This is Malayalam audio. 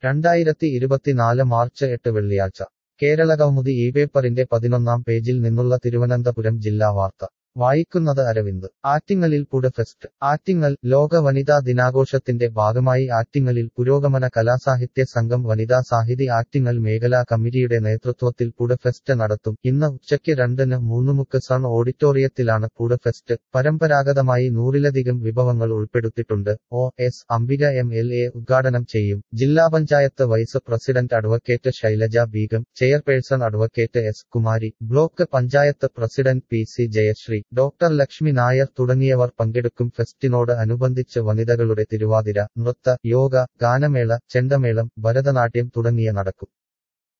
രണ്ടായിരത്തി ഇരുപത്തിനാല് മാർച്ച് എട്ട് വെള്ളിയാഴ്ച കേരളകൗമുദി ഈ പേപ്പറിന്റെ പതിനൊന്നാം പേജിൽ നിന്നുള്ള തിരുവനന്തപുരം ജില്ലാ വാർത്ത വായിക്കുന്നത് അരവിന്ദ് ആറ്റിങ്ങലിൽ പുഴ ഫെസ്റ്റ് ആറ്റിങ്ങൽ ലോക വനിതാ ദിനാഘോഷത്തിന്റെ ഭാഗമായി ആറ്റിങ്ങലിൽ പുരോഗമന കലാസാഹിത്യ സംഘം വനിതാ സാഹിതി ആറ്റിങ്ങൽ മേഖലാ കമ്മിറ്റിയുടെ നേതൃത്വത്തിൽ പുഴ ഫെസ്റ്റ് നടത്തും ഇന്ന് ഉച്ചയ്ക്ക് രണ്ടിന് മൂന്നുമുക്ക് സൺ ഓഡിറ്റോറിയത്തിലാണ് പുഴ ഫെസ്റ്റ് പരമ്പരാഗതമായി നൂറിലധികം വിഭവങ്ങൾ ഉൾപ്പെടുത്തിയിട്ടുണ്ട് O S Ambika M L A ഉദ്ഘാടനം ചെയ്യും ജില്ലാ panchayat vice president advocate Shailaja Beegum chairperson advocate S Kumari block panchayat president P C Jayashree doctor Lakshmi Nair തുടങ്ങിയവർ പങ്കെടുക്കും ഫെസ്റ്റിനോട് അനുബന്ധിച്ച് വനിതകളുടെ തിരുവാതിര നൃത്ത യോഗ ഗാനമേള ചെണ്ടമേളം ഭരതനാട്യം തുടങ്ങിയ നടക്കും